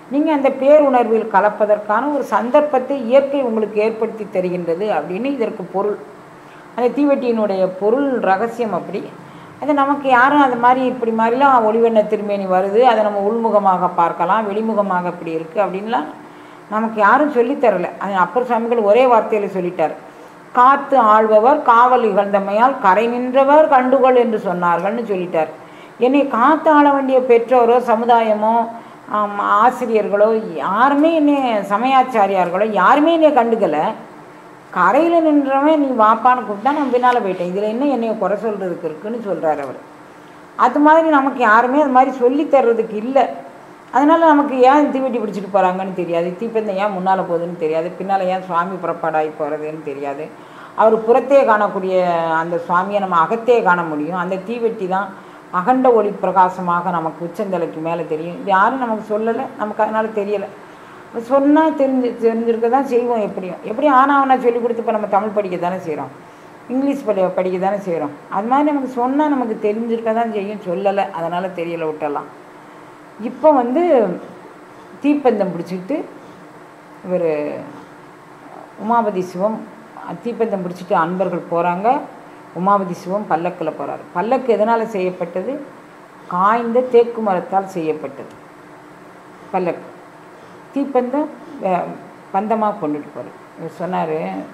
நீங்கள் அந்த பேருணர்வில் கலப்பதற்கான ஒரு சந்தர்ப்பத்தை இயற்கை உங்களுக்கு ஏற்படுத்தி தருகின்றது அப்படின்னு இதற்கு பொருள் அந்த தீவெட்டியினுடைய பொருள் ரகசியம் அப்படி அது நமக்கு யாரும் அது மாதிரி இப்படி மாதிரிலாம் ஒளிவண்ண திருமேனி வருது அதை நம்ம உள்முகமாக பார்க்கலாம் வெளிமுகமாக இப்படி இருக்குது அப்படின்லாம் நமக்கு யாரும் சொல்லித் தரல அது அப்பர் சுவாமிகள் ஒரே வார்த்தையில் சொல்லிட்டார் காத்து ஆள்பவர் காவல் இகழ்ந்தமையால் கரை நின்றவர் கண்டுகொள் என்று சொன்னார்கள்னு சொல்லிட்டார் என்னை காத்து ஆள வேண்டிய பெற்றோரோ சமுதாயமோ ஆம், ஆசிரியர்களோ யாருமே என்னை சமயாச்சாரியார்களோ யாருமே என்னை கண்டுக்கலை கரையில் நின்றவன் நீ வாப்பான்னு கூப்பிட்டா நான் பின்னால் போயிட்டேன் இதில் என்ன என்னைய குறை சொல்கிறதுக்கு இருக்குன்னு சொல்கிறார் அவர் அது மாதிரி நமக்கு யாருமே அது மாதிரி சொல்லித் தர்றதுக்கு இல்லை அதனால் நமக்கு ஏன் தீவெட்டி பிடிச்சிட்டு போகிறாங்கன்னு தெரியாது தீப்பந்தம் ஏன் முன்னால் போகுதுன்னு தெரியாது பின்னால் ஏன் சுவாமி புறப்பாடாகி போகிறதுன்னு தெரியாது அவர் புறத்தே காணக்கூடிய அந்த சுவாமியை நம்ம அகத்தே காண முடியும் அந்த தீவெட்டி தான் அகண்ட ஒளி பிரகாசமாக நமக்கு உச்சந்தலைக்கு மேலே தெரியும் இது யாரும் நமக்கு சொல்லலை நமக்கு அதனால் தெரியலை சொன்னால் தெரிஞ்சு தெரிஞ்சிருக்க தான் செய்வோம் எப்படியும் எப்படியும் ஆனாவனா சொல்லி கொடுத்து இப்போ நம்ம தமிழ் படிக்க தானே செய்கிறோம் இங்கிலீஷ் படி படிக்க தானே செய்கிறோம் அது மாதிரி நமக்கு சொன்னால் நமக்கு தெரிஞ்சிருக்க தான் செய்யும் சொல்லலை அதனால் தெரியலை விட்டலாம் இப்போ வந்து தீப்பந்தம் பிடிச்சிக்கிட்டு இவர் உமாபதி சிவம் தீப்பந்தம் பிடிச்சிட்டு அன்பர்கள் போகிறாங்க உமாபதி சிவம் பல்லக்கில் போகிறார் பல்லக்கு எதனால் செய்யப்பட்டது காய்ந்த தேக்கு மரத்தால் செய்யப்பட்டது பல்லக்கு தீப்பந்தம் பந்தமாக கொண்டுட்டு போகிறார் இவர் சொன்னார்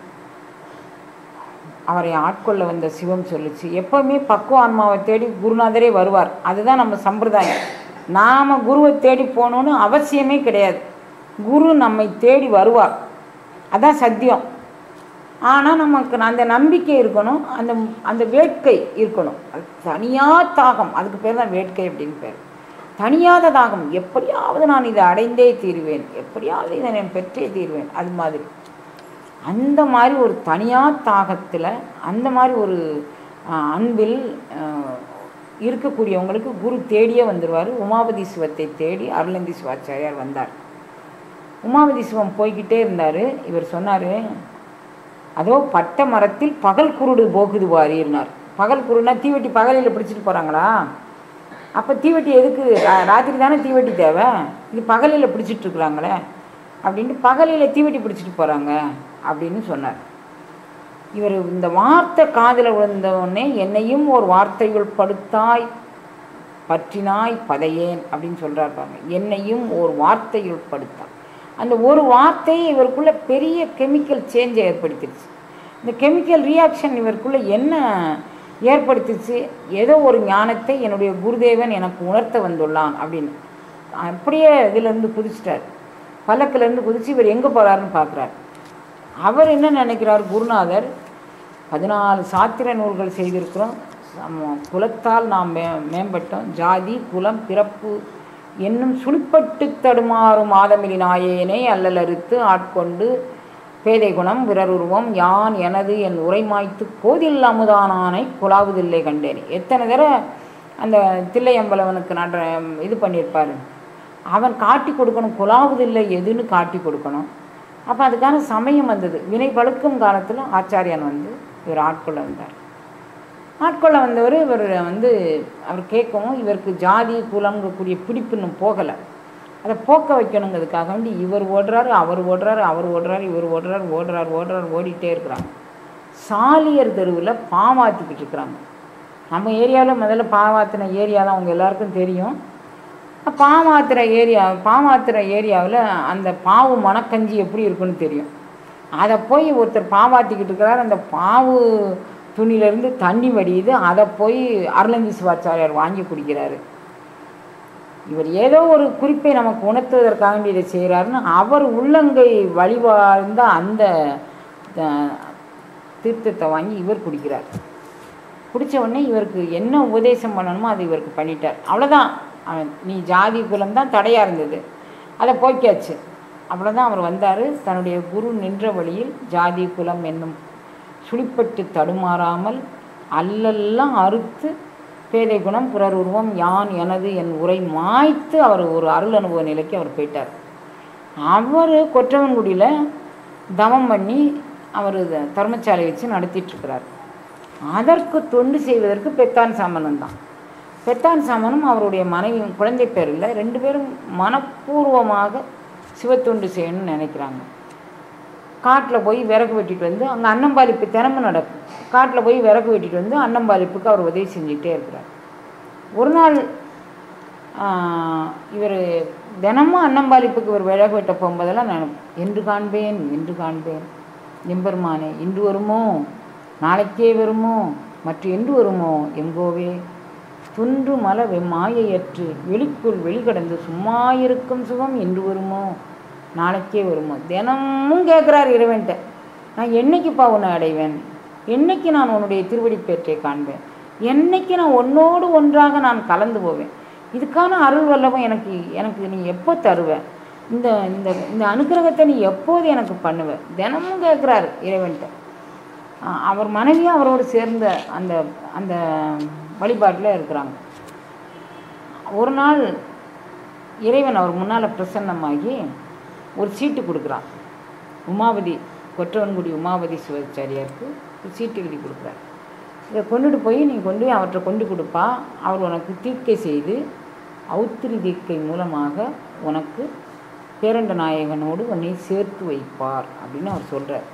அவரை ஆட்கொள்ள வந்த சிவம் சொல்லுச்சு எப்போவுமே பக்குவ ஆன்மாவை தேடி குருநாதரே வருவார் அதுதான் நம்ம சம்பிரதாயம் நாம் குருவை தேடி போகணுன்னு அவசியமே கிடையாது குரு நம்மை தேடி வருவார் அதான் சத்தியம் ஆனால் நமக்கு அந்த நம்பிக்கை இருக்கணும் அந்த அந்த வேட்கை இருக்கணும் அது தனியா தாகம் அதுக்கு பேர் தான் வேட்கை அப்படின்னு பேர் தனியாத தாகம் எப்படியாவது நான் இதை அடைந்தே தீருவேன் எப்படியாவது இதை நான் பெற்றே தீருவேன் அது மாதிரி அந்த மாதிரி ஒரு தனியா தாகத்தில் அந்த மாதிரி ஒரு ஆஹ், அன்பில் ஆஹ், இருக்கக்கூடியவங்களுக்கு குரு தேடியே வந்துடுவார் உமாபதி சிவத்தை தேடி அருளந்தி சிவாச்சாரியார் வந்தார் உமாபதி சிவம் போய்கிட்டே இருந்தார் இவர் சொன்னார் அதோ பட்ட மரத்தில் பகல் குருடு போகுது வாரினார் பகல் குருடுனா தீவெட்டி பகலில் பிடிச்சிட்டு போகிறாங்களா அப்போ தீவெட்டி எதுக்கு ரா- ராத்திரி தானே தீவெட்டி தேவை இது பகலில் பிடிச்சிட்டு இருக்கிறாங்களே அப்படின்ட்டு பகலில் தீவெட்டி பிடிச்சிட்டு போகிறாங்க அப்படின்னு சொன்னார் இவர் இந்த வார்த்தை காதில் விழுந்த உடனே என்னையும் ஒரு வார்த்தையுள் படுத்தாய் பற்றினாய் பதையேன் அப்படின்னு சொல்கிறார் பாருங்க என்னையும் ஒரு வார்த்தையுள் படுத்தாய் அந்த ஒரு வார்த்தை இவருக்குள்ள பெரிய கெமிக்கல் சேஞ்சை ஏற்படுத்திடுச்சு இந்த கெமிக்கல் ரியாக்ஷன் இவருக்குள்ள என்ன ஏற்படுத்திச்சு ஏதோ ஒரு ஞானத்தை என்னுடைய குருதேவன் எனக்கு உணர்த்த வந்துள்ளான் அப்படின்னு அப்படியே இதிலேருந்து குதிச்சிட்டார் பல்லக்கிலேருந்து குதிச்சு இவர் எங்கே போகிறாருன்னு பார்க்குறார் அவர் என்ன நினைக்கிறார் குருநாதர் பதினாலு சாத்திர நூல்கள் செய்திருக்கிறோம் நம்ம குலத்தால் நாம் மே மேம்பட்டோம் ஜாதி குலம் பிறப்பு என்னும் சுழிப்பட்டு தடுமாறும் ஆதமிலி நாயேனை அல்லலறுத்து ஆட்கொண்டு பேதை குணம் பிறருருவம் யான் எனது என் உரைமாய்த்து கோதில் அமுதானானை குலாவுதில்லை கண்டேன் எத்தனை தடவை அந்த தில்லையம்பலவனுக்கு நட இது பண்ணியிருப்பார் அவன் காட்டி கொடுக்கணும் குலாவுதில்லை எதுன்னு காட்டி கொடுக்கணும் அப்போ அதுக்கான சமயம் வந்தது வினை பழுக்கும் காலத்தில் ஆச்சாரியன் வந்து இவர் ஆட்கொள்ள வந்தார் ஆட்கொள்ள வந்தவர் இவர் வந்து அவர் கேட்கவும் இவருக்கு ஜாதி குலங்கக்கூடிய பிடிப்பு இன்னும் போகலை அதை போக்க வைக்கணுங்கிறதுக்காக வேண்டி இவர் ஓடுறாரு அவர் ஓடுறாரு அவர் ஓடுறாரு இவர் ஓடுறாரு ஓடுறாரு ஓடுறாரு ஓடிட்டே இருக்கிறாங்க சாலியர் தெருவில் பாவாத்திக்கிட்டு இருக்கிறாங்க நம்ம ஏரியாவில் முதல்ல பாவாத்தின ஏரியா தான் அவங்க எல்லாருக்கும் தெரியும் பாமாத்திர ஏரியா பாமாத்திர ஏரியாவில் அந்த பாவு மணக்கஞ்சி எப்படி இருக்குன்னு தெரியும் அதை போய் ஒருத்தர் பாவாத்திக்கிட்டு இருக்கிறார் அந்த பாவு துணியிலேருந்து தண்ணி வடியுது அதை போய் அருளந்தி சிவாச்சாரியார் வாங்கி குடிக்கிறாரு இவர் ஏதோ ஒரு குறிப்பை நமக்கு உணர்த்துவதற்காக வேண்டி இதை செய்கிறாருன்னு அவர் உள்ளங்கை வழிவாழ்ந்த அந்த அஹ், தீர்த்தத்தை வாங்கி இவர் குடிக்கிறார் குடித்த உடனே இவருக்கு என்ன உபதேசம் பண்ணணுமோ அது இவருக்கு பண்ணிட்டார் அவ்வளோதான் அவன் நீ ஜாதி குலம் தான் தடையாக இருந்தது அதை போக்கியாச்சு அவ்வளோதான் அவர் வந்தார் தன்னுடைய குரு நின்ற வழியில் ஜாதி குலம் என்னும் சுழிப்பட்டு தடுமாறாமல் அல்லெல்லாம் அறுத்து பேதை குணம் பிறர் உருவம் யான் எனது என் உரை மாய்த்து அவர் ஒரு அருள் அனுபவ நிலைக்கு அவர் போயிட்டார் அவர் கொற்றவன்குடியில் தவம் பண்ணி அவர் தர்மசாலை வச்சு நடத்திட்டு இருக்கிறார் அதற்கு தொண்டு செய்வதற்கு பெத்தான் சாமணன் தான் பெத்தான் சாமனும் அவருடைய மனைவியும் குழந்தை பேர் இல்லை ரெண்டு பேரும் மனப்பூர்வமாக சிவத்தொண்டு செய்யணும்னு நினைக்கிறாங்க காட்டில் போய் விறகு வெட்டிட்டு வந்து அங்கே அன்னம்பாலிப்பு தினமும் நடக்கும் காட்டில் போய் விறகு வெட்டிட்டு வந்து அன்னம்பாலிப்புக்கு அவர் உதவி செஞ்சுக்கிட்டே இருக்கிறார் ஒரு நாள் இவர் தினமும் அன்னம்பாலிப்புக்கு ஒரு விறகு வெட்ட போகும்போதெல்லாம் நான் என்று காண்பேன் என்று காண்பேன் எம்பெருமானே இன்று வருமோ நாளைக்கே வருமோ மற்ற என்று வருமோ எங்கோவே துன்று மல மாயையற்று வெளிக்குள் வெளிக்கடந்து சும்மா இருக்கும் சுகம் என்று வருமோ நாளைக்கே வருமோ தினமும் கேட்குறார் இறைவன்ட்ட நான் என்னைக்குப்பா உன்னை அடைவேன் என்னைக்கு நான் உன்னுடைய திருவடி பேற்றை காண்பேன் என்னைக்கு நான் உன்னோடு ஒன்றாக நான் கலந்து போவேன் இதுக்கான அருள் வல்லவம் எனக்கு எனக்கு நீ எப்போ தருவ இந்த இந்த இந்த அனுக்கிரகத்தை நீ எப்போது எனக்கு பண்ணுவ தினமும் கேட்குறாரு இறைவன்ட்ட ஆ, அவர் மனைவியும் அவரோடு சேர்ந்த அந்த அந்த வழிபாட்டில் இருக்கிறாங்க ஒரு நாள் இறைவன் அவர் முன்னால் பிரசன்னமாகி ஒரு சீட்டு கொடுக்குறான் உமாவதி கொற்றவன்குடி உமாவதி சிவாச்சாரியாருக்கு ஒரு சீட்டு எழுதி கொடுக்குறார் இதை கொண்டுட்டு போய் நீ கொண்டு போய் அவர்கிட்ட கொண்டு கொடுப்பா அவர் உனக்கு தீர்க்கை செய்து அவுத்திரி தீர்க்கை மூலமாக உனக்கு பேரண்ட நாயகனோடு உன்னை சேர்த்து வைப்பார் அப்படின்னு அவர் சொல்கிறார்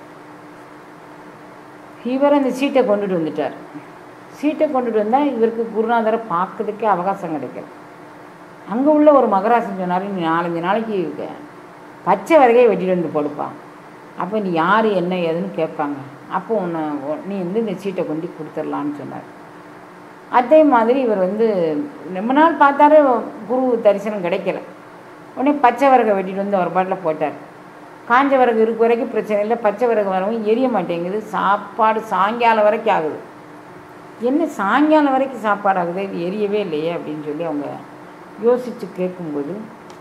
இவர் அந்த சீட்டை கொண்டுட்டு வந்துட்டார் சீட்டை கொண்டுட்டு வந்தால் இவருக்கு குருநாதரை பார்க்கறதுக்கே அவகாசம் கிடைக்கல அங்கே உள்ள ஒரு மகராசன் சொன்னார் நீ நாலஞ்சு நாளைக்கு க- பச்சை வரைகை வெட்டிட்டு வந்து போடுப்பா அப்போ நீ யார் என்ன ஏதுன்னு கேட்பாங்க அப்போ உன்னை உ- நீ வந்து இந்த சீட்டை கொண்டு கொடுத்துடலான்னு சொன்னார் அதே மாதிரி இவர் வந்து ரொம்ப நாள் பார்த்தாரு குரு தரிசனம் கிடைக்கல உடனே பச்சை விறகை வெட்டிட்டு வந்து அவர் பாட்டில் போட்டார் காஞ்ச விறகு இருக்க வரைக்கும் பிரச்சனை இல்லை பச்சை விறகு வரவும் எரிய மாட்டேங்குது சாப்பாடு சாயங்காலம் வரைக்கும் ஆகுது என்ன சாயங்காலம் வரைக்கும் சாப்பாடு ஆகுது இது எரியவே இல்லையே அப்படின்னு சொல்லி அவங்க யோசித்து கேட்கும்போது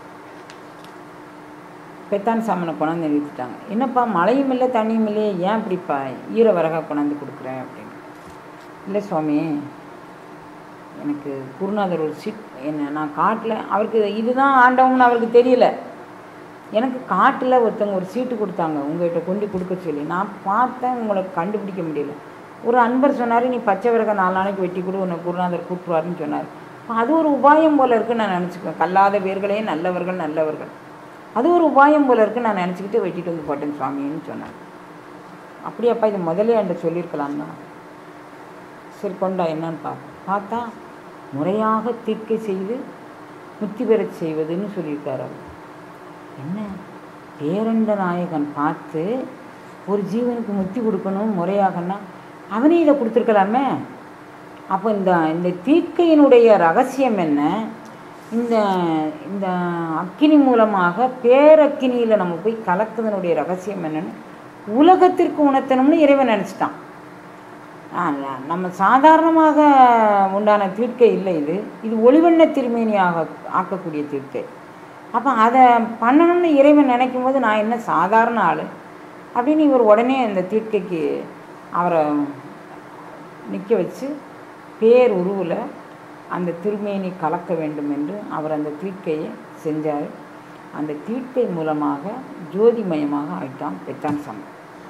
பெத்தான் சாமனை கொண்டாந்து நிறுத்திட்டாங்க என்னப்பா மழையும் இல்லை தண்ணியும் இல்லையே ஏன் இப்படிப்பா ஈர விறகா கொண்டாந்து கொடுக்குறேன் அப்படின்னு இல்லை சுவாமி எனக்கு குருநாதர் ஒரு சீட் என்ன நான் காட்டில் அவருக்கு இதுதான் ஆண்டவங்கன்னு அவருக்கு தெரியல எனக்கு காட்டில் ஒருத்தவங்க ஒரு சீட்டு கொடுத்தாங்க உங்கள்கிட்ட கொண்டு கொடுக்க சொல்லி நான் பார்த்தேன் உங்களை கண்டுபிடிக்க முடியல ஒரு அன்பர் சொன்னார் நீ பச்சை விறக நாலு நாளைக்கு வெட்டி கொடு உன்னை குருநாதர் கூட்டுவாருன்னு சொன்னார் அப்ப அது ஒரு உபாயம் போல இருக்குன்னு நான் நினச்சிக்குவேன் கல்லாத வேர்களே நல்லவர்கள் நல்லவர்கள் அது ஒரு உபாயம் போல இருக்குன்னு நான் நினச்சிக்கிட்டு வெட்டிட்டு வந்து போட்டேன் சுவாமின்னு சொன்னார் அப்படியாப்பா இது முதல்ல என்கிட்ட சொல்லியிருக்கலாம்னா சரி கொண்டா என்னன்னு பார்ப்போம் பார்த்தா முறையாக தீர்க்கை செய்து முத்தி பெறச் செய்வதுன்னு சொல்லியிருக்காரு அவர் என்ன பேரண்ட நாயகன் பார்த்து ஒரு ஜீவனுக்கு முத்தி கொடுக்கணும் முறையாகன்னா அவனே இதை கொடுத்துருக்கலாமே அப்போ இந்த இந்த தீர்க்கையினுடைய ரகசியம் என்ன இந்த இந்த அக்கினி மூலமாக பேரக்கினியில் நம்ம போய் கலக்குதனுடைய ரகசியம் என்னன்னு உலகத்திற்கு உணர்த்தணும்னு இறைவன் நினச்சிட்டான் ஆ, ந- நம்ம சாதாரணமாக உண்டான தீர்க்கை இல்லை இது இது ஒளிவண்ண திருமேனியாக ஆக்கக்கூடிய தீர்க்கை அப்போ அதை பண்ணணும்னு இறைவன் நினைக்கும் போது நான் என்ன சாதாரண ஆள் அப்படின்னு இவர் உடனே அந்த தீர்க்கைக்கு அவரை நிற்க வச்சு பேர் உருவில் அந்த திருமேனி கலக்க வேண்டும் என்று அவர் அந்த தீர்க்கையை செஞ்சார் அந்த தீர்க்கை மூலமாக ஜோதிமயமாக ஆயிட்டான் பெத்தான் சமம்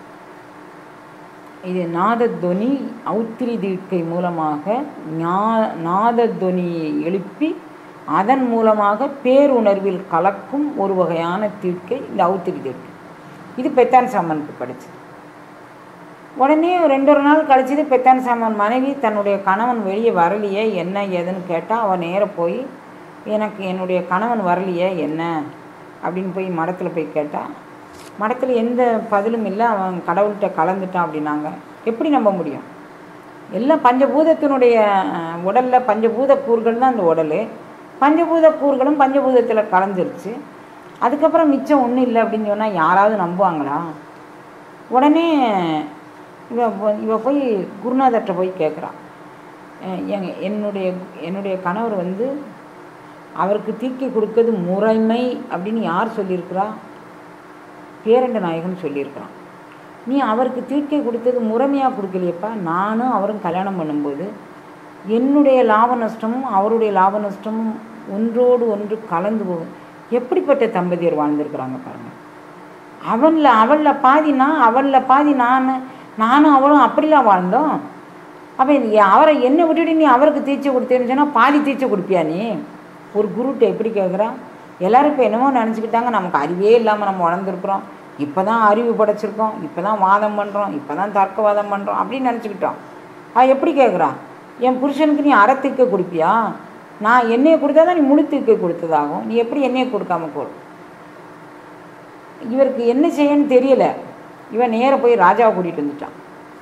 இது நாதத்வனி ஔத்திரி தீட்கை மூலமாக ஞா நாதத்வனியை எழுப்பி அதன் மூலமாக பேருணர்வில் கலக்கும் ஒரு வகையான தீட்கை இந்த ஔத்திரி தீட்கை இது பெத்தான் சாமனுக்கு படிச்சது உடனே ரெண்டு ஒரு நாள் கழிச்சது பெத்தான் சாமன் மனைவி தன்னுடைய கணவன் வெளியே வரலையே என்ன ஏதுன்னு கேட்டால் அவன் நேர போய் எனக்கு என்னுடைய கணவன் வரலையே என்ன அப்படின்னு போய் மடத்தில் போய் கேட்டால் மடத்தில் எந்த பதிலும் இல்லை அவன் கடவுள்கிட்ட கலந்துட்டான் அப்படின்னாங்க எப்படி நம்ப முடியும் எல்லாம் பஞ்சபூதத்தினுடைய அஹ், உடல்ல பஞ்சபூத கூறுகள் தான் அந்த உடல் பஞ்சபூத கூறுகளும் பஞ்சபூதத்தில் கலந்துருச்சு அதுக்கப்புறம் மிச்சம் ஒன்றும் இல்லை அப்படின்னு சொன்னால் யாராவது நம்புவாங்களா உடனே இவ போ- இவ போய் குருநாதர்கிட்ட போய் கேட்குறான் எங்க என்னுடைய என்னுடைய கணவர் வந்து அவருக்கு தீக்கை கொடுக்கறது முறைமை அப்படின்னு யார் சொல்லியிருக்கிறா பேரண்ட நாயகன் சொல்லியிருக்கிறான் நீ அவருக்கு தீர்க்கை கொடுத்தது முறைமையாக கொடுக்கலையப்பா நானும் அவரும் கல்யாணம் பண்ணும்போது என்னுடைய லாப நஷ்டமும் அவருடைய லாப நஷ்டமும் ஒன்றோடு ஒன்று கலந்து போகும் எப்படிப்பட்ட தம்பதியர் வாழ்ந்திருக்கிறாங்க பாருங்கள் அவனில் அவளில் பாதி நான் அவளில் பாதி நான் நானும் அவளும் அப்படிலாம் வாழ்ந்தோம் அப்போ அவரை என்ன விட்டுட்டு நீ அவருக்கு தீட்சை கொடுத்தேன்னு சொன்னால் பாதி தீட்சை கொடுப்பியா நீ ஒரு குருட்ட எப்படி கேட்குறான் எல்லாரும் இப்போ என்னமோ நினச்சிக்கிட்டாங்க நமக்கு அறிவே இல்லாமல் நம்ம வளர்ந்துருக்குறோம் இப்போ தான் அறிவு படைச்சிருக்கோம் இப்போ தான் வாதம் பண்ணுறோம் இப்போ தான் தர்க்கவாதம் பண்ணுறோம் அப்படின்னு நினச்சிக்கிட்டோம் அவன் எப்படி கேட்குறான் என் புருஷனுக்கு நீ அரை தீர்க்க கொடுப்பியா நான் எண்ணெயை கொடுத்தா தான் நீ முழு தீர்க்க கொடுத்ததாகும் நீ எப்படி எண்ணெயை கொடுக்காம கொடு இவருக்கு என்ன செய்யணும்னு தெரியல இவன் நேரா போய் ராஜாவை கூட்டிகிட்டு வந்துட்டான்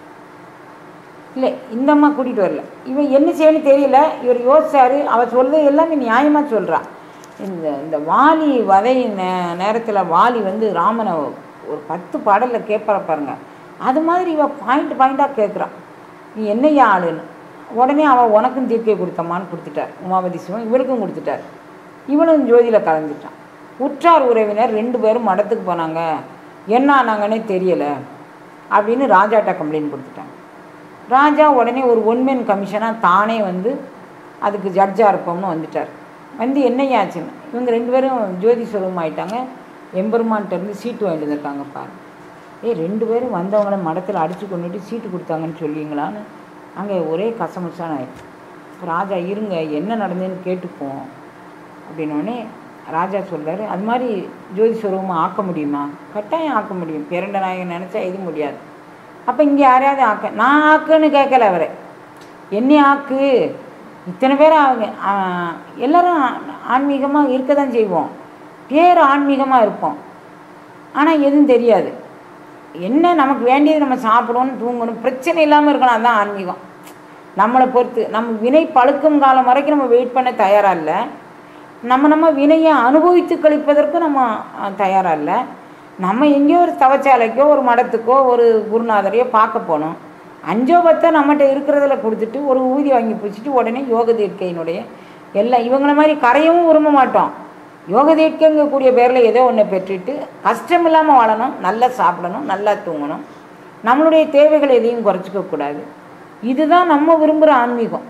இல்லை இந்த அம்மா கூட்டிகிட்டு வரல இவன் என்ன செய்யணும்னு தெரியல இவர் யோசிச்சாரு அவ சொல்றது எல்லாமே நியாயமாக சொல்கிறான் இந்த இந்த வாலி வதை நே நேரத்தில் வாலி வந்து ராமனை ஒரு பத்து பாடலில் கேட்பார பாருங்க அது மாதிரி இவ பாயிண்ட் பாயிண்டாக கேட்குறான் நீ என்னையா ஆளுன்னு உடனே அவன் உனக்கும் தீர்க்கை கொடுத்தம்மான்னு கொடுத்துட்டார் உமாபதி சிவன் இவளுக்கும் கொடுத்துட்டார் இவனும் ஜோதியில் கலந்துட்டான் உற்றார் உறவினர் ரெண்டு பேரும் மடத்துக்கு போனாங்க என்ன ஆனாங்கன்னே தெரியலை அப்படின்னு ராஜாட்ட கம்ப்ளைண்ட் கொடுத்துட்டாங்க ராஜா உடனே ஒரு ஒன்மென் கமிஷனாக தானே வந்து அதுக்கு ஜட்ஜாக இருப்போம்னு வந்துட்டார் வந்து என்னையாச்சுன்னு இவங்க ரெண்டு பேரும் ஜோதி சுரூபம் ஆயிட்டாங்க எம்பெருமான்ட்ட இருந்து சீட்டு வாங்கிட்டு வந்திருக்காங்க பாரு ஏய் ரெண்டு பேரும் வந்தவங்கள மடத்தில் அடித்து கொண்டுட்டு சீட்டு கொடுத்தாங்கன்னு சொல்லிங்களான்னு அங்கே ஒரே கசமுசான ஆயிடுச்சு ராஜா இருங்க என்ன நடந்ததுன்னு கேட்டுப்போம் அப்படின்னோடனே ராஜா சொல்றாரு அது மாதிரி ஜோதி சுரூபமாக ஆக்க முடியுமா கட்டாயம் ஆக்க முடியும் பேரண்ட நாயகன் நினச்சா எது முடியாது அப்போ இங்கே யாரையாவது ஆக்க நான் ஆக்குன்னு கேட்கல அவரை என்னை ஆக்கு இத்தனை பேர் அவங்க ஆ, எல்லாரும் ஆன்மீகமாக இருக்க தான் செய்வோம் பேர் ஆன்மீகமாக இருப்போம் ஆனால் எதுவும் தெரியாது என்ன நமக்கு வேண்டியது நம்ம சாப்பிடணும் தூங்கணும் பிரச்சனை இல்லாமல் இருக்கணும் அதுதான் ஆன்மீகம் நம்மளை பொறுத்து நம்ம வினை பழுக்கும் காலம் வரைக்கும் நம்ம வெயிட் பண்ண தயாராக இல்லை நம்ம நம்ம வினையை அனுபவித்து கழிப்பதற்கு நம்ம தயாராக இல்லை நம்ம எங்கேயோ ஒரு தவச்சாலைக்கோ ஒரு மடத்துக்கோ ஒரு குருநாதரையோ பார்க்க போனோம் அஞ்சோ பத்தோ நம்மகிட்ட இருக்கிறதுல கொடுத்துட்டு ஒரு ஊதி வாங்கி பிடிச்சிட்டு உடனே யோக தீட்கையினுடைய எல்லாம் இவங்கள மாதிரி கரையவும் விரும்ப மாட்டோம் யோக தீட்கைங்கக்கூடிய பேரில் ஏதோ ஒன்று பெற்றுட்டு கஷ்டம் இல்லாமல் வாழணும் நல்லா சாப்பிடணும் நல்லா தூங்கணும் நம்மளுடைய தேவைகள் எதையும் குறைச்சிக்க கூடாது இதுதான் நம்ம விரும்புகிற ஆன்மீகம்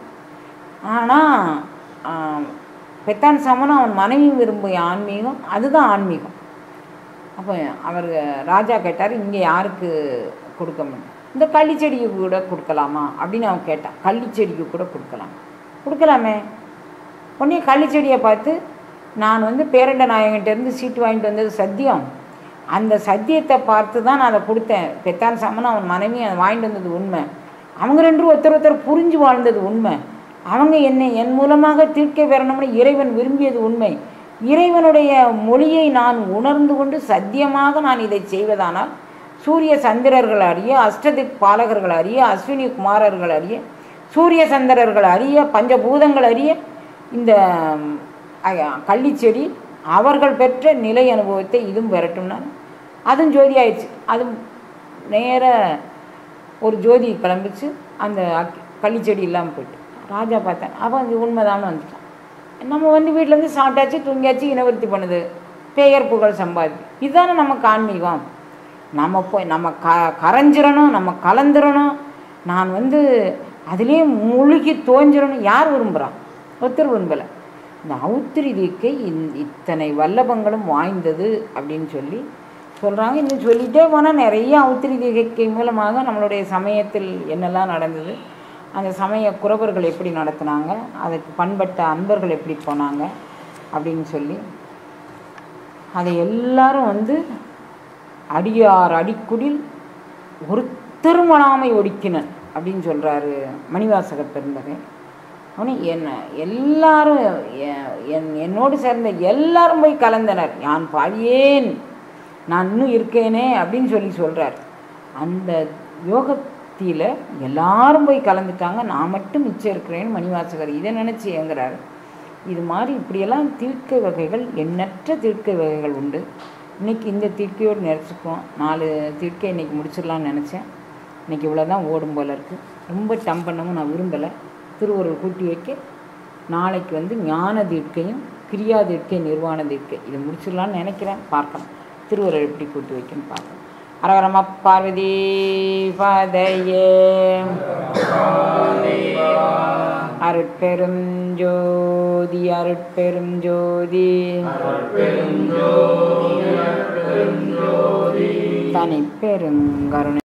ஆனால் பெத்தான் சமனும் அவன் மனைவி விரும்பிய ஆன்மீகம் அதுதான் ஆன்மீகம் அப்போ அவர் ராஜா கேட்டார் இங்கே யாருக்கு கொடுக்க முடியும் இந்த கள்ளிச்செடிக்கு கூட கொடுக்கலாமா அப்படின்னு அவன் கேட்டான் கள்ளிச்செடிக்கு கூட கொடுக்கலாம் கொடுக்கலாமே உடனே கள்ளிச்செடியை பார்த்து நான் வந்து பேரண்ட நாயகன்ட்டேருந்து சீட்டு வாங்கிட்டு வந்தது சத்தியம் அந்த சத்தியத்தை பார்த்து தான் நான் அதை கொடுத்தேன் பெத்தான் சமனும் அவன் மனைவி அதை வாங்கிட்டு வந்தது உண்மை அவங்க ரெண்டு பேரும் ஒருத்தர் ஒருத்தர் புரிஞ்சு வாழ்ந்தது உண்மை அவங்க என்னை என் மூலமாக தீர்க்க பெறணும்னு இறைவன் விரும்பியது உண்மை இறைவனுடைய மொழியை நான் உணர்ந்து கொண்டு சத்தியமாக நான் இதை செய்வதானால் சூரிய சந்திரர்கள் அறிய அஷ்டதிக் பாலகர்கள் அறிய அஸ்வினி குமாரர்கள் அறிய சூரிய சந்திரர்கள் அறிய பஞ்சபூதங்கள் அறிய இந்த அஹ், கள்ளிச்செடி அவர்கள் பெற்ற நிலை அனுபவத்தை இதுவும் பெறட்டும்னா அதுவும் ஜோதி ஆயிடுச்சு அதுவும் நேர ஒரு ஜோதி கிளம்பிச்சு அந்த அக்கி- கள்ளிச்செடி இல்லாமல் போயிட்டு ராஜா பார்த்தேன் அப்போ அது உண்மைதான்னு வந்துட்டான் நம்ம வந்து வீட்டிலேருந்து சாப்பிட்டாச்சு தூங்கியாச்சு இனவர்த்தி பண்ணுது பெயர் புகழ் சம்பாதி இதுதானே நமக்கு ஆன்மீகம் நம்ம போய் நம்ம க கரைஞ்சிரணும் நம்ம கலந்துரணும் நான் வந்து அதுலேயே முழுகி தோஞ்சிரணும் யார் விரும்புகிறான் ஒருத்தர் விரும்பலை இந்த அவுத்திரி தீக்கை இந் இத்தனை வல்லபங்களும் வாய்ந்தது அப்படின்னு சொல்லி சொல்கிறாங்க இன்னும் சொல்லிகிட்டே போனால் நிறைய அவுத்திரி தீகை மூலமாக நம்மளுடைய சமயத்தில் என்னெல்லாம் நடந்தது அந்த சமய குறவர்கள் எப்படி நடத்துனாங்க அதுக்கு பண்பட்ட அன்பர்கள் எப்படி போனாங்க அப்படின்னு சொல்லி அதை எல்லாரும் வந்து அடியார் அடிக்குடில் ஒருத்தரும் வளாமை ஒடுக்கினன் அப்படின்னு சொல்கிறாரு மணிவாசக பெருந்தகை அவனே என்ன எல்லாரும் எ- என் என்னோடு சேர்ந்த எல்லாரும் போய் கலந்தனர் நான் பாடியேன் நான் இன்னும் இருக்கேனே அப்படின்னு சொல்லி சொல்கிறார் அந்த யோகத்தில எல்லாரும் போய் கலந்துட்டாங்க நான் மட்டும் மிச்சம் இருக்கிறேன்னு மணிவாசகர் இதை நினச்சி ஏங்குறாரு இது மாதிரி இப்படியெல்லாம் தீர்க்கை வகைகள் எண்ணற்ற தீர்க்கை வகைகள் உண்டு இன்னைக்கு இந்த தீர்க்கையோடு நினச்சிக்குவோம் நாலு தீர்க்கை இன்னைக்கு முடிச்சிடலாம்னு நினச்சேன் இன்னைக்கு இவ்வளோ தான் ஓடும் போல இருக்குது ரொம்ப டம் பண்ணவும் நான் விரும்பலை திருவருள் கூட்டி வைக்க நாளைக்கு வந்து ஞான தீட்கையும் கிரியா தீட்கை நிர்வாண தீட்கை இதை முடிச்சிடலாம்னு நினைக்கிறேன் பார்க்கலாம் திருவருள் எப்படி கூட்டி வைக்கன்னு பார்க்கலாம் அரகரம பார்வதி பதையே அருட்பெரும் ஜோதி அருட்பெரும் ஜோதி தனிப்பெருங்கருணை